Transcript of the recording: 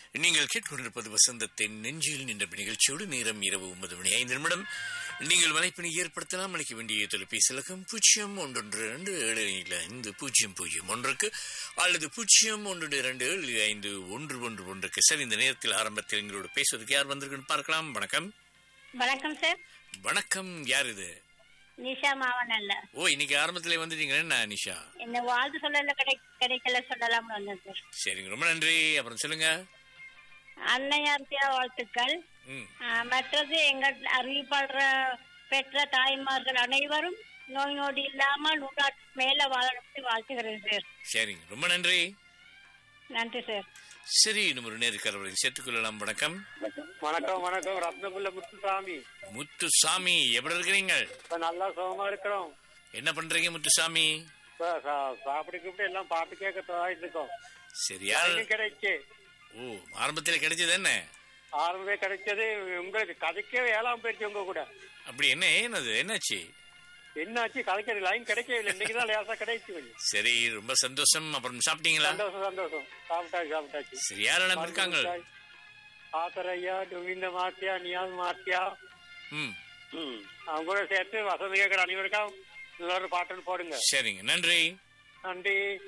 நீங்கள் கேட்டுக்கொண்டிருப்பது வசந்தத்தின் நெஞ்சில் நின்ற நிகழ்ச்சியோடு நேரம் இரவு ஒன்பது மணி ஐந்து நிமிடம் நீங்கள் வலைப்பினை ஏற்படுத்தலாம் அளிக்க வேண்டிய தொலைபேசி இலக்கம் பூஜ்ஜியம் ஒன்றொன்று இரண்டு ஏழு ஏழு ஐந்து பூஜ்ஜியம் பூஜ்ஜியம் ஒன்றுக்கு அல்லது பூஜ்ஜியம் ஒன்று இரண்டு ஏழு ஐந்து ஒன்று ஒன்று ஒன்றுக்கு சார் இந்த நேரத்தில் ஆரம்பத்தில் எங்களோட பேசுவதற்கு யார் வந்திருக்குன்னு பார்க்கலாம் வணக்கம் வணக்கம் சார் வணக்கம் யார் இது நிஷா மாவன் அல்ல ஓ இன்னைக்கு ஆரம்பத்திலே வந்துட்டீங்க என்ன நிஷா இந்த வாழ்த்து சொல்லல கிடை கிடைக்கல சொல்லலாம் வந்தேன் சார் சரிங்க ரொம்ப நன்றி அப்புறம் சொல்லுங்க அன்னையார்த்தியா வாழ்த்துக்கள் ம் ஆஹ், மற்றது எங்கள் அறிவிப்பாளர் பெற்ற தாய்மார்கள் அனைவரும் நோய் நொடி இல்லாமல் நூறாட்டு மேல வாழணும்னு வாழ்த்துகிறேன் சார் சரிங்க ரொம்ப நன்றி நன்றி சார் சரி இன்னும் ஒரு நேர்காணலை சேர்த்துக் கொள்ளலாம் வணக்கம் வணக்கம் வணக்கம் ரத்னபுல்ல முத்துசாமி முத்துசாமி எப்படி இருக்கிறீங்க இப்ப நல்லா சுகமா இருக்கிறோம் என்ன பண்றீங்க முத்துசாமி இப்ப சா- சாப்பிட்டு கூப்பிட்டு எல்லாம் பாட்டு கேட்க தயாரிட்டு இருக்கோம் சரியா லைனும் கிடைச்சு ஓ ஆரம்பத்துல கிடைச்சது என்ன ஆரம்பமே கிடைச்சது உங்களுக்கு கதைக்கவே ஏழாம் போயிடுச்சு உங்க கூட அப்படி என்ன ஏனது என்னாச்சு என்னாச்சு கதைக்கிறது லைன் கிடைக்கவே இல்லை இன்னைக்கு தான் லேசா கிடைச்சு கொஞ்சம். சரி ரொம்ப சந்தோஷம் அப்புறம் சாப்பிட்டீங்களா சந்தோஷம் சந்தோஷம் சாப்பிட்டாச்சு சாப்பிட்டாச்சு சரி யாரெல்லாம் இருக்காங்க ஆத்தரையா டுவிந்த மாத்தியா நியாஸ் மாத்தியா ம் ம் அவங்க கூட சேர்த்து வசதி கேட்கிற அனைவருக்கும் இன்னொரு பாட்டுன்னு போடுங்க சரிங்க நன்றி நன்றி